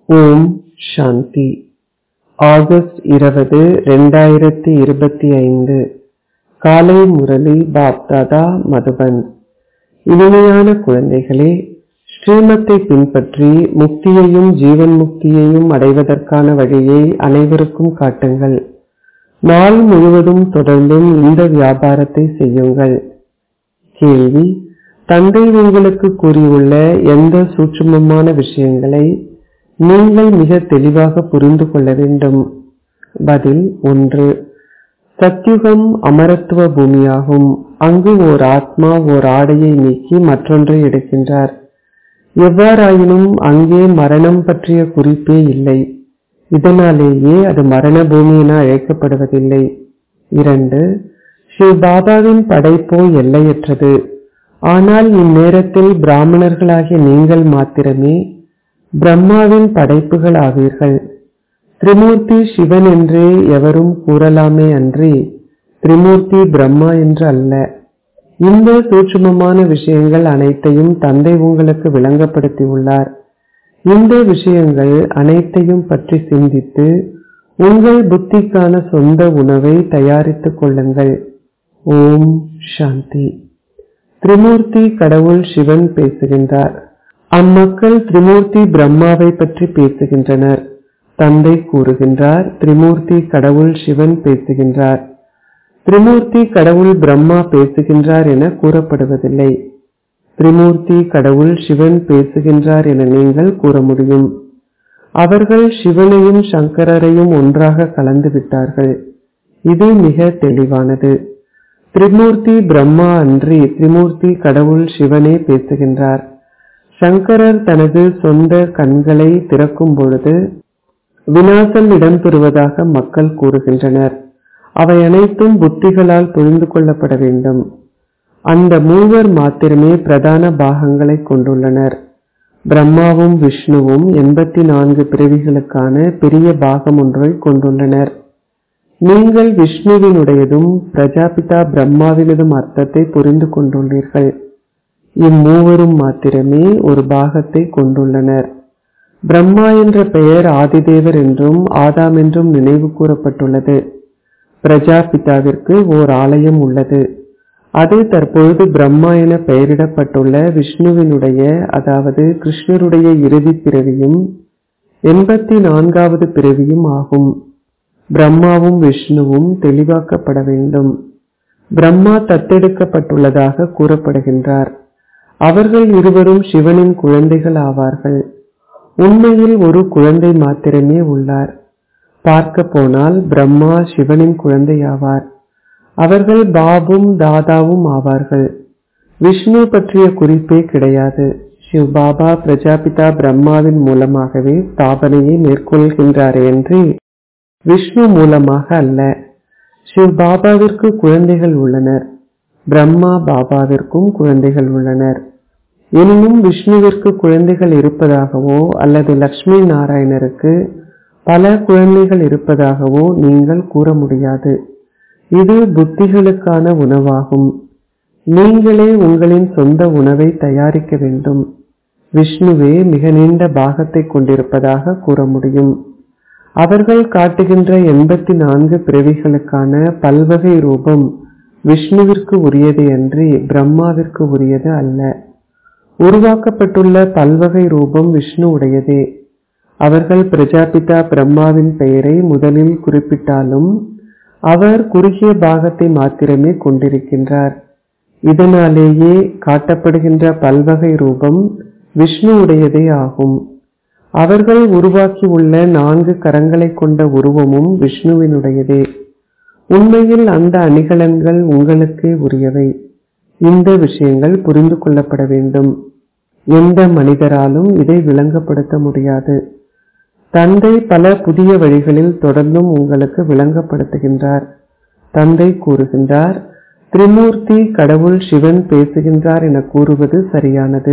ஓம் சாந்தி August இருபது ரெண்டாயிரத்தி இருபத்தி ஐந்து காலை முரளி பாப்தாதா மதுபன் இனிமையான குழந்தைகளே ஸ்ரீமத்தை பின்பற்றி முக்தியையும் ஜீவன் முக்தியையும் அடைவதற்கான வழியை அனைவருக்கும் காட்டுங்கள் நாள் முழுவதும் தொடர்ந்தும் இந்த வியாபாரத்தை செய்யுங்கள் கேள்வி தந்தை உங்களுக்கு கூறியுள்ள எந்த சூட்சுமமான விஷயங்களை நீங்கள் மிக தெளிவாக புரிந்து கொள்ள வேண்டும் பதில் ஒன்று சத்யுகம் அமரத்துவ பூமியாகும் அங்கு ஓர் ஆத்மா ஓர் ஆடையை நீக்கி மற்றொன்றை எடுக்கின்றார் எவ்வாறாயினும் அங்கே மரணம் பற்றிய குறிப்பே இல்லை இதனாலேயே அது மரண பூமி என அழைக்கப்படுவதில்லை இரண்டு ஸ்ரீ பாபாவின் படைப்போ எல்லையற்றது ஆனால் இந்நேரத்தில் பிராமணர்களாகிய நீங்கள் மாத்திரமே பிரம்மாவின் படைப்புகள் ஆவீர்கள் திரிமூர்த்தி சிவன் என்றே எவரும் கூறலாமே அன்றி திரிமூர்த்தி பிரம்மா என்று அல்ல இந்த சூட்சுமமான விஷயங்கள் அனைத்தையும் தந்தை உங்களுக்கு விளங்கப்படுத்தியுள்ளார் இந்த விஷயங்கள் அனைத்தையும் பற்றி சிந்தித்து உங்கள் புத்திக்கான சொந்த உணவை தயாரித்துக் கொள்ளுங்கள் ஓம் சாந்தி திரிமூர்த்தி கடவுள் சிவன் பேசுகின்றார் அம்மக்கள் திரிமூர்த்தி பிரம்மாவை பற்றி பேசுகின்றனர் தந்தை கூறுகின்றார் திரிமூர்த்தி கடவுள் சிவன் பேசுகின்றார் திரிமூர்த்தி கடவுள் பிரம்மா பேசுகின்றார் என கூறப்படுவதில்லை திரிமூர்த்தி கடவுள் சிவன் பேசுகின்றார் என நீங்கள் கூற முடியும் அவர்கள் சிவனையும் சங்கரரையும் ஒன்றாக கலந்து விட்டார்கள் இது மிக தெளிவானது திரிமூர்த்தி பிரம்மா அன்றி திரிமூர்த்தி கடவுள் சிவனே பேசுகின்றார் சங்கரர் தனது சொந்த கண்களை திறக்கும் பொழுது விநாசம் இடம்பெறுவதாக மக்கள் கூறுகின்றனர் அவை அனைத்தும் புத்திகளால் புரிந்து கொள்ளப்பட வேண்டும் அந்த மூவர் மாத்திரமே பிரதான பாகங்களை கொண்டுள்ளனர் பிரம்மாவும் விஷ்ணுவும் எண்பத்தி நான்கு பிறவிகளுக்கான பெரிய பாகம் ஒன்றை கொண்டுள்ளனர் நீங்கள் விஷ்ணுவினுடையதும் பிரஜாபிதா பிரம்மாவினதும் அர்த்தத்தை புரிந்து கொண்டுள்ளீர்கள் இம்மூவரும் மாத்திரமே ஒரு பாகத்தை கொண்டுள்ளனர் பிரம்மா என்ற பெயர் ஆதிதேவர் என்றும் ஆதாம் என்றும் நினைவு கூறப்பட்டுள்ளது பிரஜாபிதாவிற்கு ஓர் ஆலயம் உள்ளது அது தற்பொழுது பிரம்மா என பெயரிடப்பட்டுள்ள விஷ்ணுவினுடைய அதாவது கிருஷ்ணருடைய இறுதி பிறவியும் எண்பத்தி நான்காவது பிறவியும் ஆகும் பிரம்மாவும் விஷ்ணுவும் தெளிவாக்கப்பட வேண்டும் பிரம்மா தத்தெடுக்கப்பட்டுள்ளதாக கூறப்படுகின்றார் அவர்கள் இருவரும் சிவனின் குழந்தைகள் ஆவார்கள் உண்மையில் ஒரு குழந்தை மாத்திரமே உள்ளார் பார்க்க போனால் பிரம்மா சிவனின் குழந்தையாவார் அவர்கள் பாபும் தாதாவும் ஆவார்கள் விஷ்ணு பற்றிய குறிப்பே கிடையாது சிவ் பாபா பிரஜாபிதா பிரம்மாவின் மூலமாகவே ஸ்தாபனையை மேற்கொள்கின்றார் என்று விஷ்ணு மூலமாக அல்ல சிவ் பாபாவிற்கு குழந்தைகள் உள்ளனர் பிரம்மா பாபாவிற்கும் குழந்தைகள் உள்ளனர் எனினும் விஷ்ணுவிற்கு குழந்தைகள் இருப்பதாகவோ அல்லது லக்ஷ்மி நாராயணருக்கு பல குழந்தைகள் இருப்பதாகவோ நீங்கள் கூற முடியாது இது புத்திகளுக்கான உணவாகும் நீங்களே உங்களின் சொந்த உணவை தயாரிக்க வேண்டும் விஷ்ணுவே மிக நீண்ட பாகத்தை கொண்டிருப்பதாக கூற முடியும் அவர்கள் காட்டுகின்ற எண்பத்தி நான்கு பிறவிகளுக்கான பல்வகை ரூபம் விஷ்ணுவிற்கு உரியது அன்றி பிரம்மாவிற்கு உரியது அல்ல உருவாக்கப்பட்டுள்ள பல்வகை ரூபம் விஷ்ணு உடையதே அவர்கள் பிரஜாபிதா பிரம்மாவின் பெயரை முதலில் குறிப்பிட்டாலும் அவர் குறுகிய பாகத்தை மாத்திரமே கொண்டிருக்கின்றார் இதனாலேயே காட்டப்படுகின்ற பல்வகை ரூபம் விஷ்ணு உடையதே ஆகும் அவர்கள் உருவாக்கியுள்ள நான்கு கரங்களை கொண்ட உருவமும் விஷ்ணுவினுடையதே உண்மையில் அந்த அணிகலன்கள் உங்களுக்கே உரியவை இந்த விஷயங்கள் புரிந்து கொள்ளப்பட வேண்டும் எந்த மனிதராலும் இதை விளங்கப்படுத்த முடியாது தந்தை பல புதிய வழிகளில் தொடர்ந்தும் உங்களுக்கு விளங்கப்படுத்துகின்றார் தந்தை கூறுகின்றார் திரிமூர்த்தி கடவுள் சிவன் பேசுகின்றார் என கூறுவது சரியானது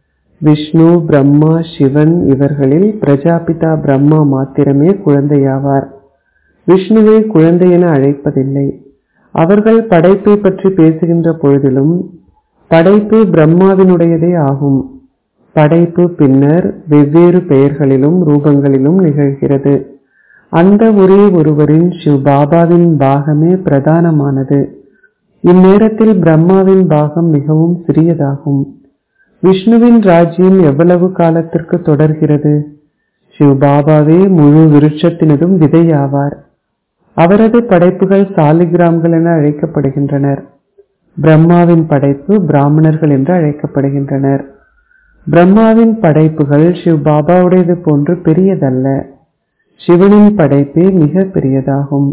விஷ்ணு பிரம்மா சிவன் இவர்களில் பிரஜாபிதா பிரம்மா மாத்திரமே குழந்தையாவார் விஷ்ணுவை குழந்தை என அழைப்பதில்லை அவர்கள் படைப்பை பற்றி பேசுகின்ற பொழுதிலும் படைப்பு பிரம்மாவினுடையதே ஆகும் படைப்பு பின்னர் வெவ்வேறு பெயர்களிலும் ரூபங்களிலும் நிகழ்கிறது அந்த ஒரே ஒருவரின் சிவ் பாபாவின் பாகமே பிரதானமானது இந்நேரத்தில் பிரம்மாவின் பாகம் மிகவும் சிறியதாகும் விஷ்ணுவின் ராஜ்யம் எவ்வளவு காலத்திற்கு தொடர்கிறது சிவ் பாபாவே முழு விருட்சத்தினதும் விதையாவார் அவரது படைப்புகள் சாலிகிராம்கள் என அழைக்கப்படுகின்றனர் பிரம்மாவின் படைப்பு பிராமணர்கள் என்று அழைக்கப்படுகின்றனர் பிரம்மாவின் படைப்புகள் சிவ் பாபாவுடையது போன்று பெரியதல்ல சிவனின் படைப்பே மிக பெரியதாகும்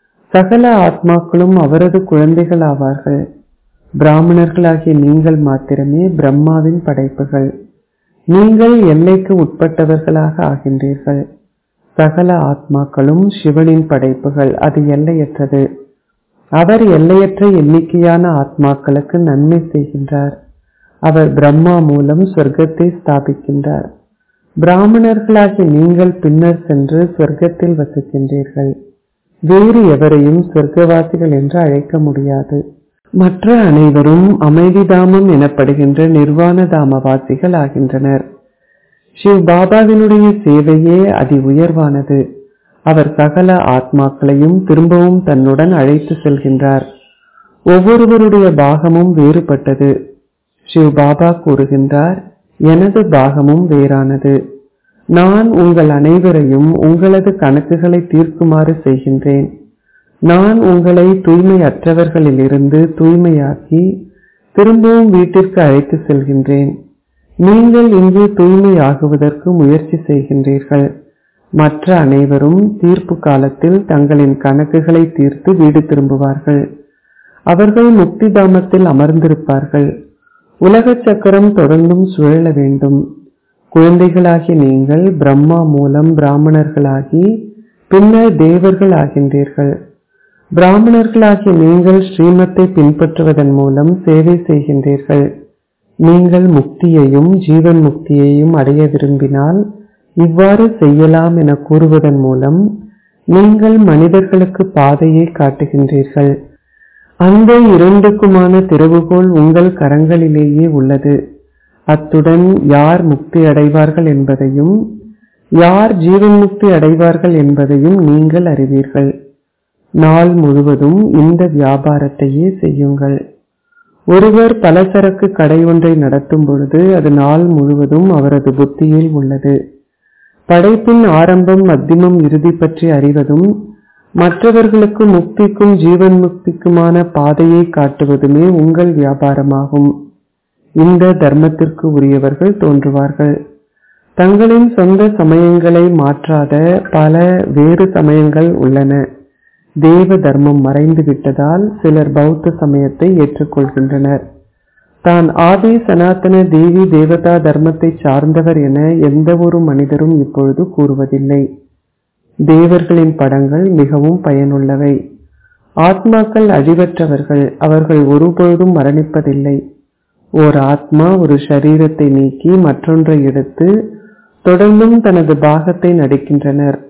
சகல ஆத்மாக்களும் அவரது குழந்தைகள் ஆவார்கள் பிராமணர்களாகிய நீங்கள் மாத்திரமே பிரம்மாவின் படைப்புகள் நீங்கள் எல்லைக்கு உட்பட்டவர்களாக ஆகின்றீர்கள் சகல ஆத்மாக்களும் சிவனின் படைப்புகள் அது எல்லையற்றது அவர் எல்லையற்ற எண்ணிக்கையான ஆத்மாக்களுக்கு நன்மை செய்கின்றார் அவர் பிரம்மா மூலம் சொர்க்கத்தை ஸ்தாபிக்கின்றார் பிராமணர்களாகிய நீங்கள் பின்னர் சென்று சொர்க்கத்தில் வசிக்கின்றீர்கள் வேறு எவரையும் சொர்க்கவாசிகள் என்று அழைக்க முடியாது மற்ற அனைவரும் அமைதிதாமம் எனப்படுகின்ற நிர்வாண தாமவாசிகள் ஆகின்றனர் சிவ் பாபாவினுடைய சேவையே அதி உயர்வானது அவர் சகல ஆத்மாக்களையும் திரும்பவும் தன்னுடன் அழைத்து செல்கின்றார் ஒவ்வொருவருடைய பாகமும் வேறுபட்டது சிவ் பாபா கூறுகின்றார் எனது பாகமும் வேறானது நான் உங்கள் அனைவரையும் உங்களது கணக்குகளை தீர்க்குமாறு செய்கின்றேன் நான் உங்களை தூய்மையற்றவர்களிலிருந்து தூய்மையாக்கி திரும்பவும் வீட்டிற்கு அழைத்து செல்கின்றேன் நீங்கள் இங்கு தூய்மையாகுவதற்கு முயற்சி செய்கின்றீர்கள் மற்ற அனைவரும் தீர்ப்பு காலத்தில் தங்களின் கணக்குகளை தீர்த்து வீடு திரும்புவார்கள் அவர்கள் முக்தி தாமத்தில் அமர்ந்திருப்பார்கள் உலக சக்கரம் தொடர்ந்தும் சுழல வேண்டும் குழந்தைகளாகி நீங்கள் பிரம்மா மூலம் பிராமணர்களாகி பின்னர் தேவர்கள் ஆகின்றீர்கள் பிராமணர்களாகிய நீங்கள் ஸ்ரீமத்தை பின்பற்றுவதன் மூலம் சேவை செய்கின்றீர்கள் நீங்கள் முக்தியையும் ஜீவன் முக்தியையும் அடைய விரும்பினால் இவ்வாறு செய்யலாம் என கூறுவதன் மூலம் நீங்கள் மனிதர்களுக்கு பாதையை காட்டுகின்றீர்கள் அந்த இரண்டுக்குமான திறவுகோல் உங்கள் கரங்களிலேயே உள்ளது அத்துடன் யார் முக்தி அடைவார்கள் என்பதையும் யார் ஜீவன் முக்தி அடைவார்கள் என்பதையும் நீங்கள் அறிவீர்கள் நாள் முழுவதும் இந்த வியாபாரத்தையே செய்யுங்கள் ஒருவர் பலசரக்கு கடை ஒன்றை நடத்தும் பொழுது அது நாள் முழுவதும் அவரது புத்தியில் உள்ளது படைப்பின் ஆரம்பம் மத்தியமம் இறுதி பற்றி அறிவதும் மற்றவர்களுக்கு முக்திக்கும் ஜீவன் முக்திக்குமான பாதையை காட்டுவதுமே உங்கள் வியாபாரமாகும் இந்த தர்மத்திற்கு உரியவர்கள் தோன்றுவார்கள் தங்களின் சொந்த சமயங்களை மாற்றாத பல வேறு சமயங்கள் உள்ளன தேவ தர்மம் மறைந்து விட்டதால் சிலர் பௌத்த சமயத்தை ஏற்றுக்கொள்கின்றனர் தான் ஆதி சனாதன தேவி தேவதா தர்மத்தை சார்ந்தவர் என எந்த ஒரு மனிதரும் இப்பொழுது கூறுவதில்லை தேவர்களின் படங்கள் மிகவும் பயனுள்ளவை ஆத்மாக்கள் அழிவற்றவர்கள் அவர்கள் ஒருபொழுதும் மரணிப்பதில்லை ஓர் ஆத்மா ஒரு சரீரத்தை நீக்கி மற்றொன்றை எடுத்து தொடர்ந்தும் தனது பாகத்தை நடிக்கின்றனர்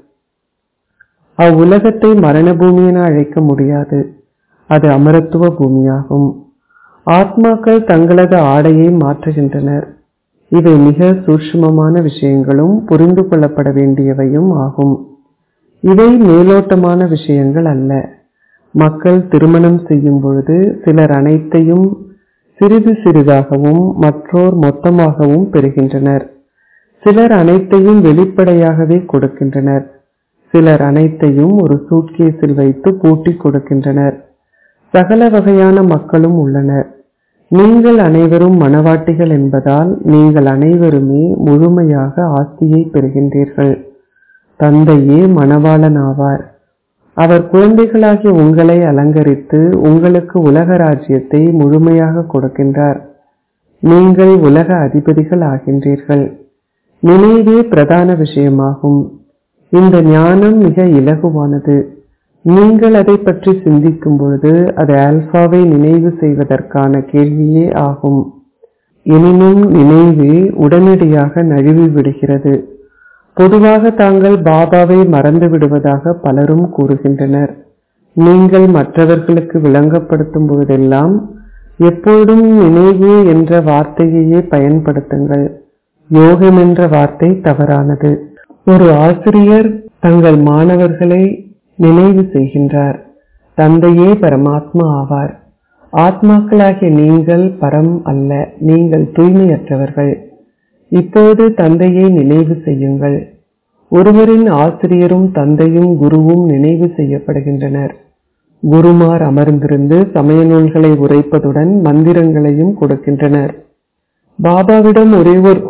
அவ்வுலகத்தை மரண பூமி என அழைக்க முடியாது அது அமரத்துவ பூமியாகும் ஆத்மாக்கள் தங்களது ஆடையை மாற்றுகின்றனர் இவை மிக சூட்சுமமான விஷயங்களும் புரிந்து கொள்ளப்பட வேண்டியவையும் ஆகும் இவை மேலோட்டமான விஷயங்கள் அல்ல மக்கள் திருமணம் செய்யும் பொழுது சிலர் அனைத்தையும் சிறிது சிறிதாகவும் மற்றோர் மொத்தமாகவும் பெறுகின்றனர் சிலர் அனைத்தையும் வெளிப்படையாகவே கொடுக்கின்றனர் சிலர் அனைத்தையும் ஒரு சூட்கேஸில் வைத்து பூட்டி கொடுக்கின்றனர் சகல வகையான மக்களும் உள்ளனர் நீங்கள் அனைவரும் மனவாட்டிகள் என்பதால் நீங்கள் அனைவருமே முழுமையாக ஆஸ்தியை பெறுகின்றீர்கள் தந்தையே மணவாளன் ஆவார் அவர் குழந்தைகளாகிய உங்களை அலங்கரித்து உங்களுக்கு உலக ராஜ்யத்தை முழுமையாக கொடுக்கின்றார் நீங்கள் உலக அதிபதிகள் ஆகின்றீர்கள் நினைவே பிரதான விஷயமாகும் இந்த ஞானம் மிக இலகுவானது நீங்கள் அதை பற்றி சிந்திக்கும் பொழுது அது ஆல்பாவை நினைவு செய்வதற்கான கேள்வியே ஆகும் எனினும் நினைவு உடனடியாக நழுவி விடுகிறது பொதுவாக தாங்கள் பாபாவை மறந்து விடுவதாக பலரும் கூறுகின்றனர் நீங்கள் மற்றவர்களுக்கு விளங்கப்படுத்தும் பொழுதெல்லாம் எப்பொழுதும் நினைவு என்ற வார்த்தையையே பயன்படுத்துங்கள் யோகம் என்ற வார்த்தை தவறானது ஒரு ஆசிரியர் தங்கள் மாணவர்களை நினைவு செய்கின்றார் தந்தையே பரமாத்மா ஆவார் ஆத்மாக்களாகிய நீங்கள் பரம் அல்ல நீங்கள் தூய்மையற்றவர்கள் இப்போது தந்தையை நினைவு செய்யுங்கள் ஒருவரின் ஆசிரியரும் தந்தையும் குருவும் நினைவு செய்யப்படுகின்றனர் குருமார் அமர்ந்திருந்து சமய நூல்களை உரைப்பதுடன் மந்திரங்களையும் கொடுக்கின்றனர் பாபாவிடம் ஒரே ஒரு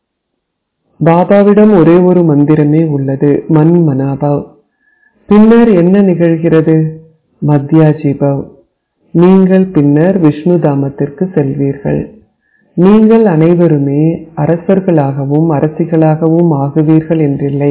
பாபாவிடம் ஒரே ஒரு மந்திரமே உள்ளது மன் மனாபவ் பின்னர் என்ன நிகழ்கிறது மத்யாஜிபவ் நீங்கள் பின்னர் விஷ்ணு தாமத்திற்கு செல்வீர்கள் நீங்கள் அனைவருமே அரசர்களாகவும் அரசிகளாகவும் ஆகுவீர்கள் என்றில்லை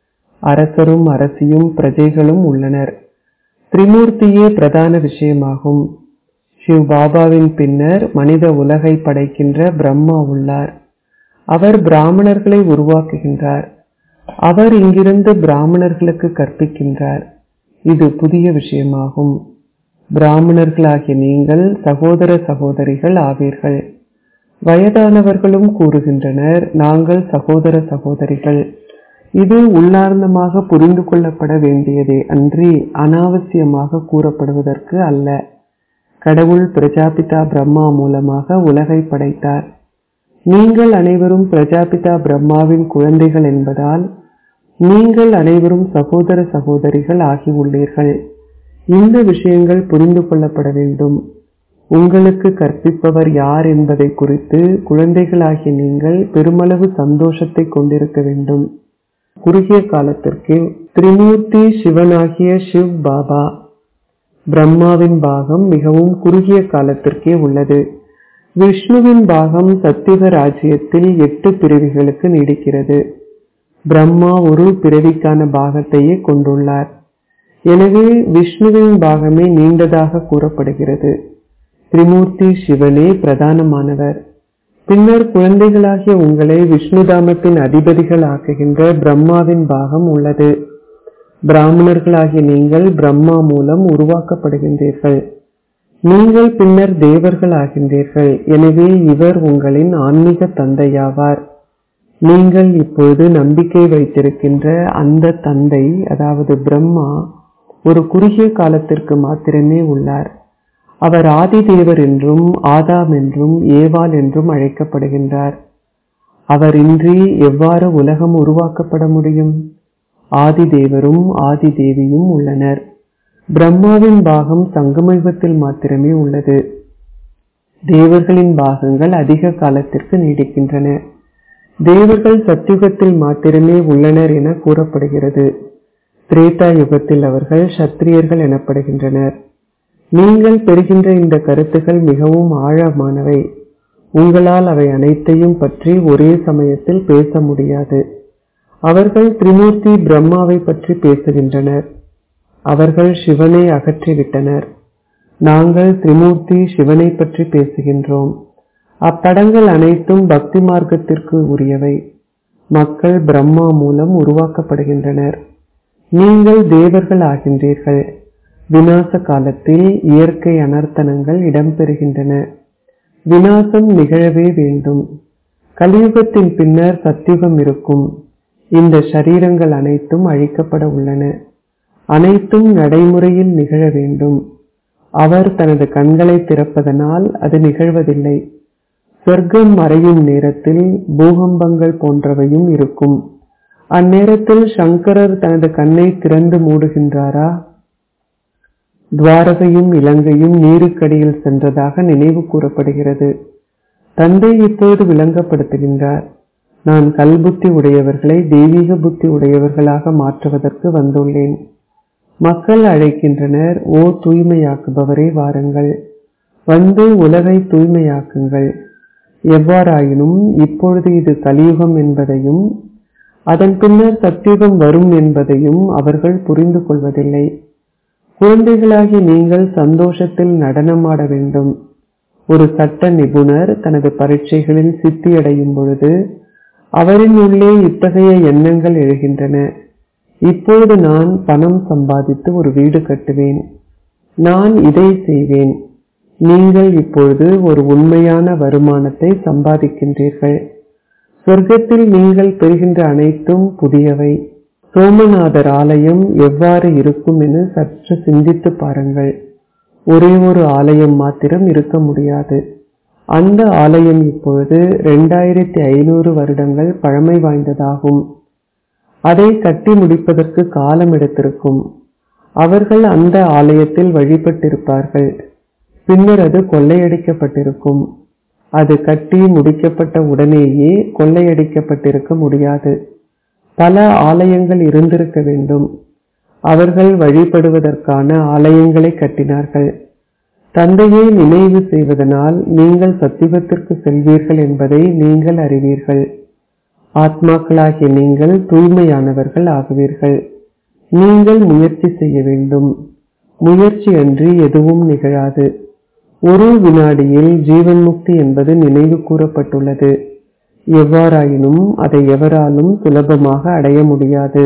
அரசரும் அரசியும் பிரஜைகளும் உள்ளனர் திரிமூர்த்தியே பிரதான விஷயமாகும் சிவ் பாபாவின் பின்னர் மனித உலகை படைக்கின்ற பிரம்மா உள்ளார் அவர் பிராமணர்களை உருவாக்குகின்றார் அவர் இங்கிருந்து பிராமணர்களுக்கு கற்பிக்கின்றார் இது புதிய விஷயமாகும் பிராமணர்களாகிய நீங்கள் சகோதர சகோதரிகள் ஆவீர்கள் வயதானவர்களும் கூறுகின்றனர் நாங்கள் சகோதர சகோதரிகள் இது உள்ளார்ந்தமாக புரிந்து கொள்ளப்பட வேண்டியதே அன்றி அனாவசியமாக கூறப்படுவதற்கு அல்ல கடவுள் பிரஜாபிதா பிரம்மா மூலமாக உலகை படைத்தார் நீங்கள் அனைவரும் பிரஜாபிதா பிரம்மாவின் குழந்தைகள் என்பதால் நீங்கள் அனைவரும் சகோதர சகோதரிகள் ஆகி உள்ளீர்கள் இந்த விஷயங்கள் புரிந்து கொள்ளப்பட வேண்டும் உங்களுக்கு கற்பிப்பவர் யார் என்பதை குறித்து குழந்தைகளாகிய நீங்கள் பெருமளவு சந்தோஷத்தை கொண்டிருக்க வேண்டும் குறுகிய காலத்திற்கு திரிமூர்த்தி சிவனாகிய சிவ் பாபா பிரம்மாவின் பாகம் மிகவும் குறுகிய காலத்திற்கே உள்ளது விஷ்ணுவின் பாகம் சத்தியுக ராஜ்யத்தில் எட்டு பிறவிகளுக்கு நீடிக்கிறது பிரம்மா ஒரு பிறவிக்கான பாகத்தையே கொண்டுள்ளார் எனவே விஷ்ணுவின் பாகமே நீண்டதாக கூறப்படுகிறது திரிமூர்த்தி சிவனே பிரதானமானவர் பின்னர் குழந்தைகளாகிய உங்களை விஷ்ணுதாமத்தின் அதிபதிகள் ஆக்குகின்ற பிரம்மாவின் பாகம் உள்ளது பிராமணர்களாகிய நீங்கள் பிரம்மா மூலம் உருவாக்கப்படுகின்றீர்கள் நீங்கள் பின்னர் தேவர்கள் ஆகின்றீர்கள் எனவே இவர் உங்களின் ஆன்மீக தந்தையாவார் நீங்கள் இப்பொழுது நம்பிக்கை வைத்திருக்கின்ற அந்த தந்தை அதாவது பிரம்மா ஒரு குறுகிய காலத்திற்கு மாத்திரமே உள்ளார் அவர் ஆதி தேவர் என்றும் ஆதாம் என்றும் ஏவாள் என்றும் அழைக்கப்படுகின்றார் அவர் இன்றி எவ்வாறு உலகம் உருவாக்கப்பட முடியும் ஆதி தேவரும் ஆதி தேவியும் உள்ளனர் பிரம்மாவின் பாகம் சங்கமயுகத்தில் மாத்திரமே உள்ளது தேவர்களின் பாகங்கள் அதிக காலத்திற்கு நீடிக்கின்றன தேவர்கள் சத்தியுகத்தில் மாத்திரமே உள்ளனர் என கூறப்படுகிறது திரேதா யுகத்தில் அவர்கள் சத்திரியர்கள் எனப்படுகின்றனர் நீங்கள் பெறுகின்ற இந்த கருத்துக்கள் மிகவும் ஆழமானவை உங்களால் அவை அனைத்தையும் பற்றி ஒரே சமயத்தில் பேச முடியாது அவர்கள் திரிமூர்த்தி பிரம்மாவை பற்றி பேசுகின்றனர் அவர்கள் சிவனை அகற்றிவிட்டனர் நாங்கள் திரிமூர்த்தி சிவனை பற்றி பேசுகின்றோம் அப்படங்கள் அனைத்தும் பக்தி மார்க்கத்திற்கு உரியவை மக்கள் பிரம்மா மூலம் உருவாக்கப்படுகின்றனர் நீங்கள் தேவர்கள் ஆகின்றீர்கள் விநாச காலத்தில் இயற்கை அனர்த்தனங்கள் இடம்பெறுகின்றன விநாசம் நிகழவே வேண்டும் கலியுகத்தின் பின்னர் சத்தியுகம் இருக்கும் இந்த சரீரங்கள் அனைத்தும் அழிக்கப்பட உள்ளன அனைத்தும் நடைமுறையில் நிகழ வேண்டும் அவர் தனது கண்களை திறப்பதனால் அது நிகழ்வதில்லை சொர்க்கம் மறையும் நேரத்தில் பூகம்பங்கள் போன்றவையும் இருக்கும் அந்நேரத்தில் சங்கரர் தனது கண்ணை திறந்து மூடுகின்றாரா துவாரகையும் இலங்கையும் நீருக்கடியில் சென்றதாக நினைவு கூறப்படுகிறது தந்தை இப்போது விளங்கப்படுத்துகின்றார் நான் கல்புத்தி உடையவர்களை தெய்வீக புத்தி உடையவர்களாக மாற்றுவதற்கு வந்துள்ளேன் மக்கள் அழைக்கின்றனர் ஓ தூய்மையாக்குபவரே வாருங்கள் வந்து உலகை தூய்மையாக்குங்கள் எவ்வாறாயினும் இப்பொழுது இது கலியுகம் என்பதையும் அதன் பின்னர் சத்தியுகம் வரும் என்பதையும் அவர்கள் புரிந்து கொள்வதில்லை குழந்தைகளாகி நீங்கள் சந்தோஷத்தில் நடனமாட வேண்டும் ஒரு சட்ட நிபுணர் தனது பரீட்சைகளில் சித்தியடையும் பொழுது அவரின் உள்ளே இத்தகைய எண்ணங்கள் எழுகின்றன இப்பொழுது நான் பணம் சம்பாதித்து ஒரு வீடு கட்டுவேன் நான் இதை செய்வேன் நீங்கள் இப்பொழுது ஒரு உண்மையான வருமானத்தை சம்பாதிக்கின்றீர்கள் சொர்க்கத்தில் நீங்கள் பெறுகின்ற அனைத்தும் புதியவை சோமநாதர் ஆலயம் எவ்வாறு இருக்கும் என சற்று சிந்தித்து பாருங்கள் ஒரே ஒரு ஆலயம் மாத்திரம் இருக்க முடியாது அந்த ஆலயம் இப்பொழுது இரண்டாயிரத்தி ஐநூறு வருடங்கள் பழமை வாய்ந்ததாகும் அதை கட்டி முடிப்பதற்கு காலம் எடுத்திருக்கும் அவர்கள் அந்த ஆலயத்தில் வழிபட்டிருப்பார்கள் பின்னர் அது கொள்ளையடிக்கப்பட்டிருக்கும் அது கட்டி முடிக்கப்பட்ட உடனேயே கொள்ளையடிக்கப்பட்டிருக்க முடியாது பல ஆலயங்கள் இருந்திருக்க வேண்டும் அவர்கள் வழிபடுவதற்கான ஆலயங்களை கட்டினார்கள் தந்தையை நினைவு செய்வதனால் நீங்கள் சத்தியத்திற்கு செல்வீர்கள் என்பதை நீங்கள் அறிவீர்கள் ஆத்மாக்களாகிய நீங்கள் தூய்மையானவர்கள் ஆகுவீர்கள் நீங்கள் முயற்சி செய்ய வேண்டும் முயற்சி அன்றி எதுவும் நிகழாது ஒரு வினாடியில் ஜீவன் முக்தி என்பது நினைவு கூறப்பட்டுள்ளது எவ்வாறாயினும் அதை எவராலும் சுலபமாக அடைய முடியாது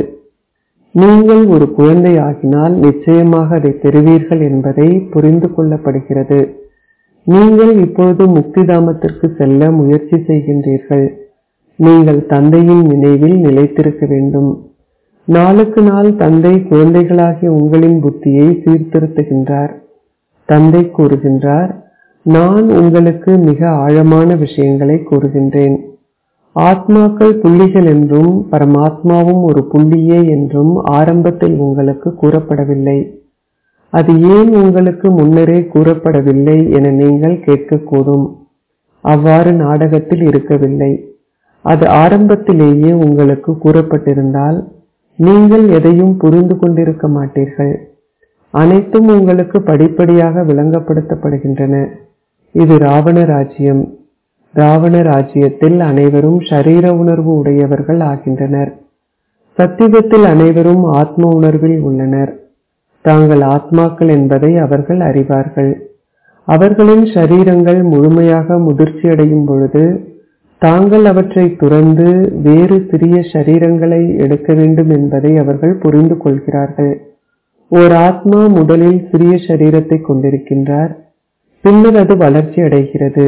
நீங்கள் ஒரு குழந்தை ஆகினால் நிச்சயமாக அதை பெறுவீர்கள் என்பதை புரிந்து கொள்ளப்படுகிறது நீங்கள் இப்பொழுது முக்திதாமத்திற்கு செல்ல முயற்சி செய்கின்றீர்கள் நீங்கள் தந்தையின் நினைவில் நிலைத்திருக்க வேண்டும் நாளுக்கு நாள் தந்தை குழந்தைகளாகிய உங்களின் புத்தியை சீர்திருத்துகின்றார் தந்தை கூறுகின்றார் நான் உங்களுக்கு மிக ஆழமான விஷயங்களை கூறுகின்றேன் ஆத்மாக்கள் புள்ளிகள் என்றும் பரமாத்மாவும் ஒரு புள்ளியே என்றும் ஆரம்பத்தில் உங்களுக்கு கூறப்படவில்லை அது ஏன் உங்களுக்கு முன்னரே கூறப்படவில்லை என நீங்கள் கேட்கக்கூடும் அவ்வாறு நாடகத்தில் இருக்கவில்லை அது ஆரம்பத்திலேயே உங்களுக்கு கூறப்பட்டிருந்தால் நீங்கள் எதையும் புரிந்து கொண்டிருக்க மாட்டீர்கள் அனைத்தும் உங்களுக்கு படிப்படியாக விளங்கப்படுத்தப்படுகின்றன இது ராவண ராஜ்யம் ராவண ராஜ்யத்தில் அனைவரும் ஷரீர உணர்வு உடையவர்கள் ஆகின்றனர் சத்தியத்தில் அனைவரும் ஆத்ம உணர்வில் உள்ளனர் தாங்கள் ஆத்மாக்கள் என்பதை அவர்கள் அறிவார்கள் அவர்களின் ஷரீரங்கள் முழுமையாக முதிர்ச்சியடையும் பொழுது தாங்கள் அவற்றை துறந்து வேறு சிறிய ஷரீரங்களை எடுக்க வேண்டும் என்பதை அவர்கள் புரிந்து கொள்கிறார்கள் ஓர் ஆத்மா முதலில் சிறிய சரீரத்தை கொண்டிருக்கின்றார் பின்னர் அது வளர்ச்சி அடைகிறது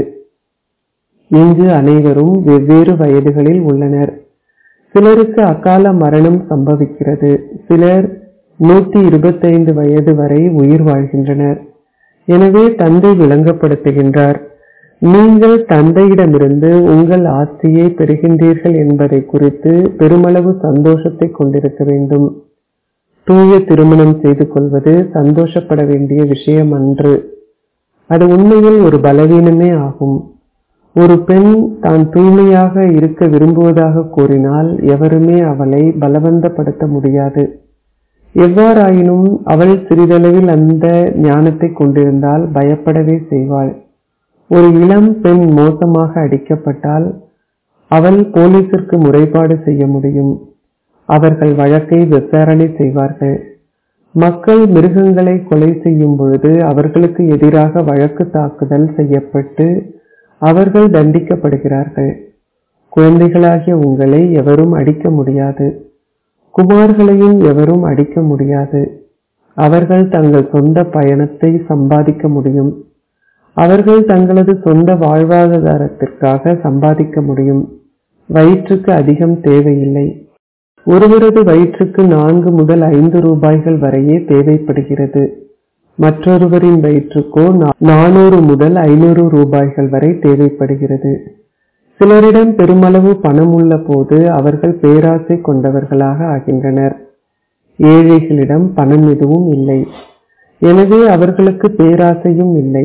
இங்கு அனைவரும் வெவ்வேறு வயதுகளில் உள்ளனர் சிலருக்கு அகால மரணம் சம்பவிக்கிறது சிலர் நூத்தி இருபத்தைந்து வயது வரை உயிர் வாழ்கின்றனர் எனவே தந்தை விளங்கப்படுத்துகின்றார் நீங்கள் தந்தையிடமிருந்து உங்கள் ஆஸ்தியை பெறுகின்றீர்கள் என்பதை குறித்து பெருமளவு சந்தோஷத்தை கொண்டிருக்க வேண்டும் தூய திருமணம் செய்து கொள்வது சந்தோஷப்பட வேண்டிய விஷயம் அன்று அது உண்மையில் ஒரு பலவீனமே ஆகும் ஒரு பெண் தான் தூய்மையாக இருக்க விரும்புவதாக கூறினால் எவருமே அவளை பலவந்தப்படுத்த முடியாது எவ்வாறாயினும் அவள் சிறிதளவில் அந்த ஞானத்தை கொண்டிருந்தால் பயப்படவே செய்வாள் ஒரு இளம் பெண் மோசமாக அடிக்கப்பட்டால் அவள் போலீசிற்கு முறைப்பாடு செய்ய முடியும் அவர்கள் வழக்கை விசாரணை செய்வார்கள் மக்கள் மிருகங்களை கொலை செய்யும் பொழுது அவர்களுக்கு எதிராக வழக்கு தாக்குதல் செய்யப்பட்டு அவர்கள் தண்டிக்கப்படுகிறார்கள் குழந்தைகளாகிய உங்களை எவரும் அடிக்க முடியாது குமார்களையும் எவரும் அடிக்க முடியாது அவர்கள் தங்கள் சொந்த பயணத்தை சம்பாதிக்க முடியும் அவர்கள் தங்களது சொந்த வாழ்வாதாரத்திற்காக சம்பாதிக்க முடியும் வயிற்றுக்கு அதிகம் தேவையில்லை ஒருவரது வயிற்றுக்கு நான்கு முதல் ஐந்து ரூபாய்கள் வரையே தேவைப்படுகிறது மற்றொருவரின் வயிற்றுக்கோ நானூறு முதல் ஐநூறு ரூபாய்கள் வரை தேவைப்படுகிறது சிலரிடம் பெருமளவு பணம் உள்ள போது அவர்கள் பேராசை கொண்டவர்களாக ஆகின்றனர் ஏழைகளிடம் பணம் எதுவும் இல்லை எனவே அவர்களுக்கு பேராசையும் இல்லை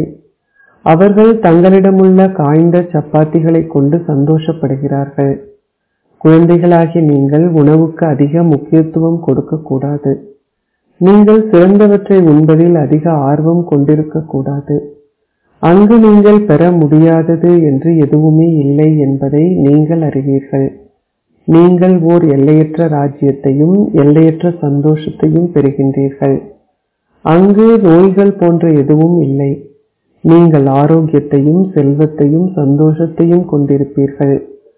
அவர்கள் தங்களிடமுள்ள காய்ந்த சப்பாத்திகளை கொண்டு சந்தோஷப்படுகிறார்கள் குழந்தைகளாகிய நீங்கள் உணவுக்கு அதிக முக்கியத்துவம் கொடுக்க கூடாது நீங்கள் சிறந்தவற்றை உண்பதில் அதிக ஆர்வம் கொண்டிருக்க கூடாது அங்கு நீங்கள் பெற முடியாதது என்று எதுவுமே இல்லை என்பதை நீங்கள் அறிவீர்கள் நீங்கள் ஓர் எல்லையற்ற ராஜ்யத்தையும் எல்லையற்ற சந்தோஷத்தையும் பெறுகின்றீர்கள் அங்கு நோய்கள் போன்ற எதுவும் இல்லை நீங்கள் ஆரோக்கியத்தையும் செல்வத்தையும் சந்தோஷத்தையும் கொண்டிருப்பீர்கள்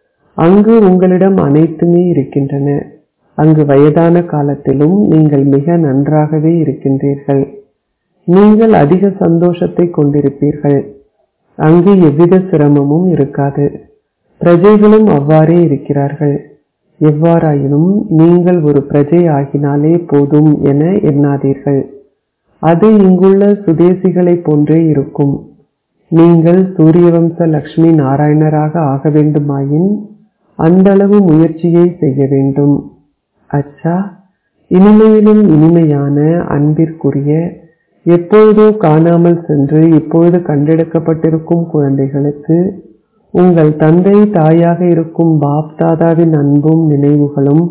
அங்கு உங்களிடம் அனைத்துமே இருக்கின்றன அங்கு வயதான காலத்திலும் நீங்கள் மிக நன்றாகவே இருக்கின்றீர்கள் நீங்கள் அதிக சந்தோஷத்தை கொண்டிருப்பீர்கள் அங்கு எவ்வித சிரமமும் இருக்காது பிரஜைகளும் அவ்வாறே இருக்கிறார்கள் எவ்வாறாயினும் நீங்கள் ஒரு பிரஜை ஆகினாலே போதும் என எண்ணாதீர்கள் அது இங்குள்ள சுதேசிகளைப் போன்றே இருக்கும் நீங்கள் சூரியவம்ச லக்ஷ்மி நாராயணராக ஆக வேண்டுமாயின் அந்த அளவு முயற்சியை செய்ய வேண்டும் அச்சா இனிமையிலும் இனிமையான அன்பிற்குரிய எப்பொழுதோ காணாமல் சென்று இப்பொழுது கண்டெடுக்கப்பட்டிருக்கும் குழந்தைகளுக்கு உங்கள் தந்தை தாயாக இருக்கும் பாப் தாதாவின் அன்பும் நினைவுகளும்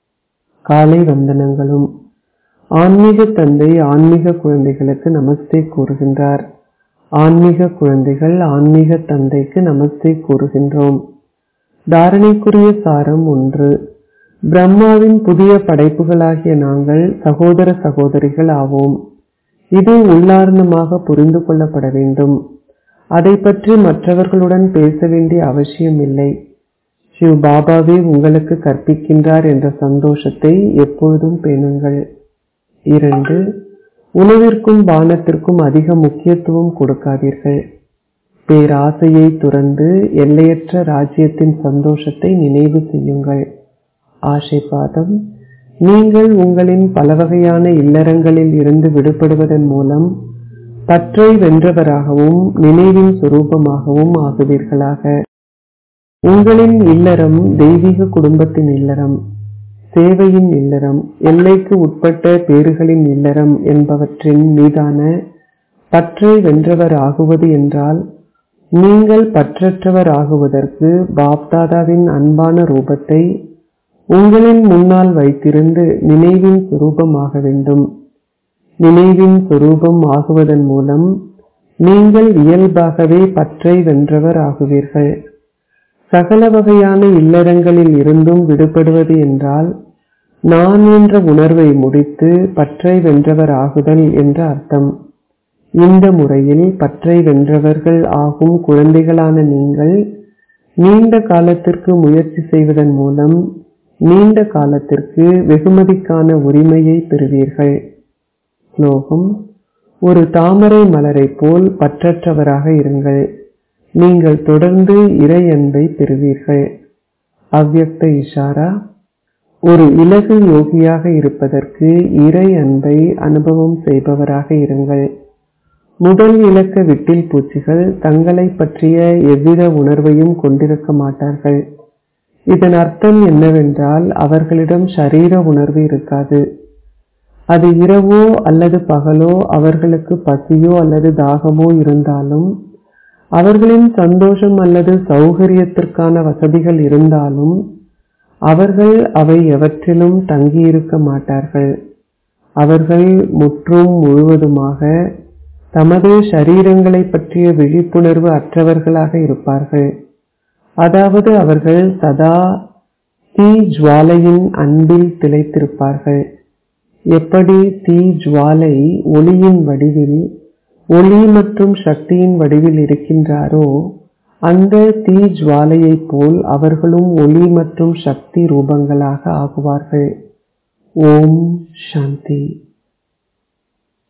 காலை வந்தனங்களும் ஆன்மீக தந்தை ஆன்மீக குழந்தைகளுக்கு நமஸ்தே கூறுகின்றார் ஆன்மீக குழந்தைகள் ஆன்மீக தந்தைக்கு நமஸ்தே கூறுகின்றோம் தாரணைக்குரிய சாரம் ஒன்று பிரம்மாவின் புதிய படைப்புகளாகிய நாங்கள் சகோதர சகோதரிகள் ஆவோம் இது உள்ளார்ந்தமாக புரிந்து கொள்ளப்பட வேண்டும் அதை பற்றி மற்றவர்களுடன் பேச வேண்டிய அவசியமில்லை சிவ் பாபாவே உங்களுக்கு கற்பிக்கின்றார் என்ற சந்தோஷத்தை எப்பொழுதும் பேணுங்கள் இரண்டு உணவிற்கும் பானத்திற்கும் அதிக முக்கியத்துவம் கொடுக்காதீர்கள் பேராசையை துறந்து எல்லையற்ற ராஜ்யத்தின் சந்தோஷத்தை நினைவு செய்யுங்கள் ஆசைபாதம் நீங்கள் உங்களின் பல வகையான இல்லறங்களில் இருந்து விடுபடுவதன் மூலம் பற்றை வென்றவராகவும் நினைவின் சுரூபமாகவும் ஆகுவீர்களாக உங்களின் இல்லறம் தெய்வீக குடும்பத்தின் இல்லறம் சேவையின் இல்லறம் எல்லைக்கு உட்பட்ட பேறுகளின் இல்லறம் என்பவற்றின் மீதான பற்றை வென்றவர் ஆகுவது என்றால் நீங்கள் பற்றற்றவர் ஆகுவதற்கு பாப்தாதாவின் அன்பான ரூபத்தை உங்களின் முன்னால் வைத்திருந்து நினைவின் சுரூபமாக வேண்டும் நினைவின் சுரூபம் ஆகுவதன் மூலம் நீங்கள் இயல்பாகவே பற்றை வென்றவர் ஆகுவீர்கள் சகல வகையான இல்லறங்களில் இருந்தும் விடுபடுவது என்றால் நான் என்ற உணர்வை முடித்து பற்றை வென்றவர் ஆகுதல் என்ற அர்த்தம் இந்த முறையில் பற்றை வென்றவர்கள் ஆகும் குழந்தைகளான நீங்கள் நீண்ட காலத்திற்கு முயற்சி செய்வதன் மூலம் நீண்ட காலத்திற்கு வெகுமதிக்கான உரிமையை பெறுவீர்கள் ஸ்லோகம் ஒரு தாமரை மலரைப் போல் பற்றற்றவராக இருங்கள் நீங்கள் தொடர்ந்து இறை அன்பை பெறுவீர்கள் அவ்யக்த இஷாரா ஒரு இலகு யோகியாக இருப்பதற்கு இறை அன்பை அனுபவம் செய்பவராக இருங்கள் முதல் இலக்க விட்டில் பூச்சிகள் தங்களை பற்றிய எவ்வித உணர்வையும் கொண்டிருக்க மாட்டார்கள் இதன் அர்த்தம் என்னவென்றால் அவர்களிடம் ஷரீர உணர்வு இருக்காது அது இரவோ அல்லது பகலோ அவர்களுக்கு பசியோ அல்லது தாகமோ இருந்தாலும் அவர்களின் சந்தோஷம் அல்லது சௌகரியத்திற்கான வசதிகள் இருந்தாலும் அவர்கள் அவை எவற்றிலும் தங்கியிருக்க மாட்டார்கள் அவர்கள் முற்றும் முழுவதுமாக தமது ஷரீரங்களை பற்றிய விழிப்புணர்வு அற்றவர்களாக இருப்பார்கள் அதாவது அவர்கள் சதா தீ ஜுவாலையின் அன்பில் திளைத்திருப்பார்கள் எப்படி தீ ஜுவாலை ஒளியின் வடிவில் ஒளி மற்றும் சக்தியின் வடிவில் இருக்கின்றாரோ அந்த தீ ஜுவாலையைப் போல் அவர்களும் ஒளி மற்றும் சக்தி ரூபங்களாக ஆகுவார்கள் ஓம் சாந்தி